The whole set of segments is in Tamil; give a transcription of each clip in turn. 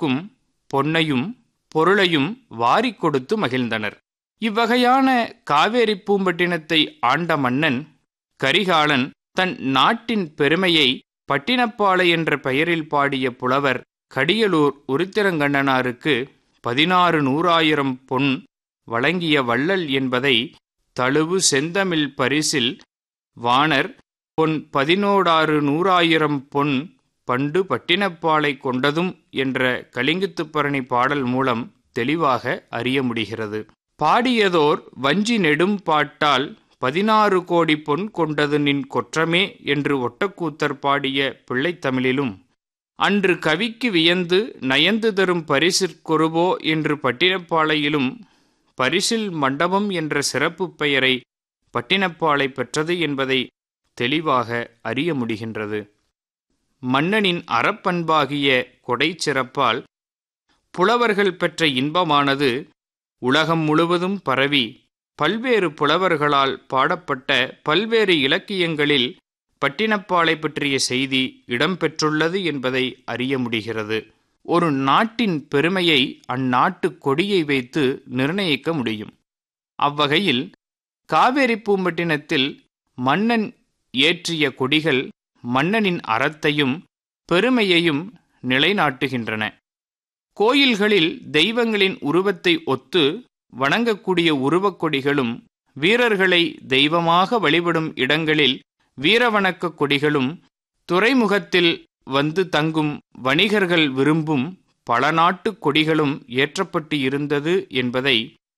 அனைவருக்கும் பொன்னையும் பொருளையும் வாரிக் கொடுத்து மகிழ்ந்தனர் இவ்வகையான காவேரி பூம்பட்டினத்தை ஆண்ட மன்னன் கரிகாலன் தன் நாட்டின் பெருமையை பட்டினப்பாலை என்ற பெயரில் பாடிய புலவர் கடியலூர் உருத்திரங்கண்ணனாருக்கு பதினாறு நூறாயிரம் பொன் வழங்கிய வள்ளல் என்பதை தழுவு செந்தமிழ் பரிசில் வாணர் பொன் பதினோடாறு நூறாயிரம் பொன் பண்டு பட்டினப்பாலை கொண்டதும் என்ற கலிங்குத்துப்பரணி பாடல் மூலம் தெளிவாக அறிய முடிகிறது பாடியதோர் வஞ்சி நெடும் பாட்டால் பதினாறு கோடி பொன் கொண்டது நின் கொற்றமே என்று ஒட்டக்கூத்தர் பாடிய பிள்ளைத்தமிழிலும் அன்று கவிக்கு வியந்து நயந்து தரும் பரிசிற்கொருவோ என்று பட்டினப்பாளையிலும் பரிசில் மண்டபம் என்ற சிறப்பு பெயரை பட்டினப்பாலை பெற்றது என்பதை தெளிவாக அறிய முடிகின்றது மன்னனின் அறப்பண்பாகிய கொடை சிறப்பால் புலவர்கள் பெற்ற இன்பமானது உலகம் முழுவதும் பரவி பல்வேறு புலவர்களால் பாடப்பட்ட பல்வேறு இலக்கியங்களில் பட்டினப்பாலை பற்றிய செய்தி இடம்பெற்றுள்ளது என்பதை அறிய முடிகிறது ஒரு நாட்டின் பெருமையை அந்நாட்டு கொடியை வைத்து நிர்ணயிக்க முடியும் அவ்வகையில் காவேரி பூம்பட்டினத்தில் மன்னன் ஏற்றிய கொடிகள் மன்னனின் அறத்தையும் பெருமையையும் நிலைநாட்டுகின்றன கோயில்களில் தெய்வங்களின் உருவத்தை ஒத்து வணங்கக்கூடிய உருவக் கொடிகளும் வீரர்களை தெய்வமாக வழிபடும் இடங்களில் வீரவணக்க கொடிகளும் துறைமுகத்தில் வந்து தங்கும் வணிகர்கள் விரும்பும் பல நாட்டு கொடிகளும் ஏற்றப்பட்டு இருந்தது என்பதை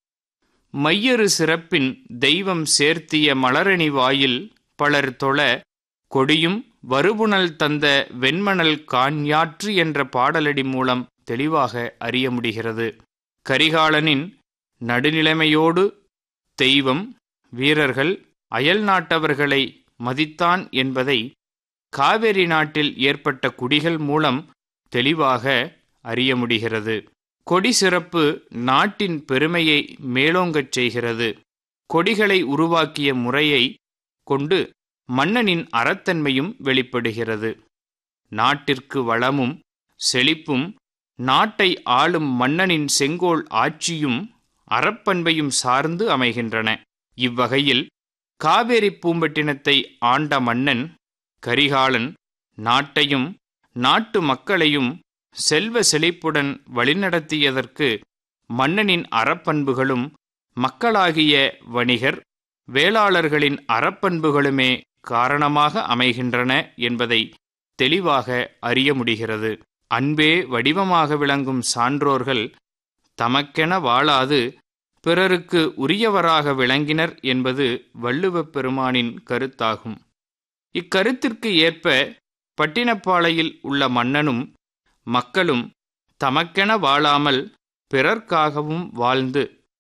மையறு சிறப்பின் தெய்வம் சேர்த்திய மலரணி வாயில் பலர் தொழ கொடியும் வருபுணல் தந்த வெண்மணல் காண்யாற்று என்ற பாடலடி மூலம் தெளிவாக அறிய முடிகிறது கரிகாலனின் நடுநிலைமையோடு தெய்வம் வீரர்கள் அயல் நாட்டவர்களை மதித்தான் என்பதை காவேரி நாட்டில் ஏற்பட்ட குடிகள் மூலம் தெளிவாக அறிய முடிகிறது கொடி சிறப்பு நாட்டின் பெருமையை மேலோங்கச் செய்கிறது கொடிகளை உருவாக்கிய முறையை கொண்டு மன்னனின் அறத்தன்மையும் வெளிப்படுகிறது நாட்டிற்கு வளமும் செழிப்பும் நாட்டை ஆளும் மன்னனின் செங்கோல் ஆட்சியும் அறப்பண்பையும் சார்ந்து அமைகின்றன இவ்வகையில் காவேரி பூம்பட்டினத்தை ஆண்ட மன்னன் கரிகாலன் நாட்டையும் நாட்டு மக்களையும் செல்வ செழிப்புடன் வழிநடத்தியதற்கு மன்னனின் அறப்பண்புகளும் மக்களாகிய வணிகர் வேளாளர்களின் அறப்பண்புகளுமே காரணமாக அமைகின்றன என்பதை தெளிவாக அறிய முடிகிறது அன்பே வடிவமாக விளங்கும் சான்றோர்கள் தமக்கென வாழாது பிறருக்கு உரியவராக விளங்கினர் என்பது வள்ளுவப் பெருமானின் கருத்தாகும் இக்கருத்திற்கு ஏற்ப பட்டினப்பாளையில் உள்ள மன்னனும் மக்களும் தமக்கென வாழாமல் பிறர்க்காகவும் வாழ்ந்து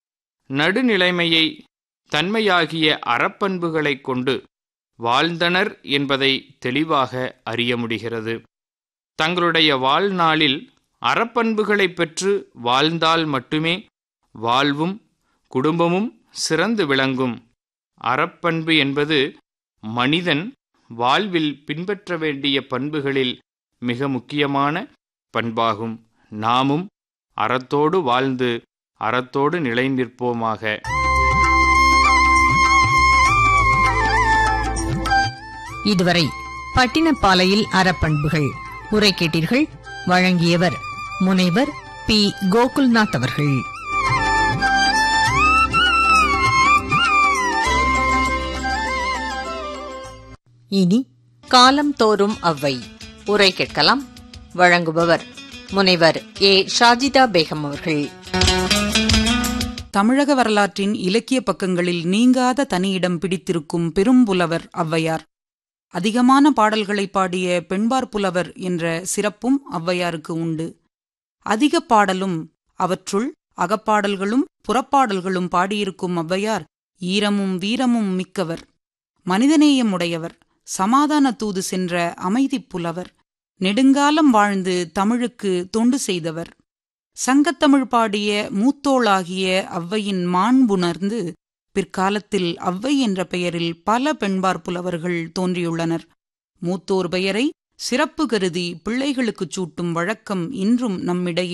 நடுநிலைமையை தன்மையாகிய அறப்பண்புகளைக் கொண்டு வாழ்ந்தனர் என்பதை தெளிவாக அறிய முடிகிறது தங்களுடைய வாழ்நாளில் அறப்பண்புகளைப் பெற்று வாழ்ந்தால் மட்டுமே வாழ்வும் குடும்பமும் சிறந்து விளங்கும் அறப்பண்பு என்பது மனிதன் வாழ்வில் பின்பற்ற வேண்டிய பண்புகளில் மிக முக்கியமான பண்பாகும் நாமும் அறத்தோடு வாழ்ந்து அறத்தோடு நிலை நிற்போமாக இதுவரை பட்டினப்பாலையில் அறப்பண்புகள் உரை கேட்டீர்கள் வழங்கியவர் முனைவர் பி கோகுல்நாத் அவர்கள் இனி காலம் தோறும் அவ்வை உரை கேட்கலாம் வழங்குபவர் முனைவர் ஏ ஷாஜிதா பேகம் அவர்கள் தமிழக வரலாற்றின் இலக்கிய பக்கங்களில் நீங்காத தனியிடம் பிடித்திருக்கும் பெரும்புலவர் ஔவையார் அதிகமான பாடல்களை பாடிய பெண்பார் புலவர் என்ற சிறப்பும் ஔவையாருக்கு உண்டு அதிக பாடலும் அவற்றுள் அகப்பாடல்களும் புறப்பாடல்களும் பாடியிருக்கும் ஔவையார் ஈரமும் வீரமும் மிக்கவர் மனிதநேயம் உடையவர் சமாதான தூது சென்ற அமைதிப் புலவர் நெடுங்காலம் வாழ்ந்து தமிழுக்கு தொண்டு செய்தவர் சங்கத்தமிழ் பாடிய மூத்தோளாகிய ஔவையின் மாண்புணர்ந்து பிற்காலத்தில் ஔவை என்ற பெயரில் பல பெண்பார் புலவர்கள் தோன்றியுள்ளனர் மூத்தோர் பெயரை சிறப்பு கருதி பிள்ளைகளுக்குச் சூட்டும் வழக்கம் இன்றும் நம்மிடையே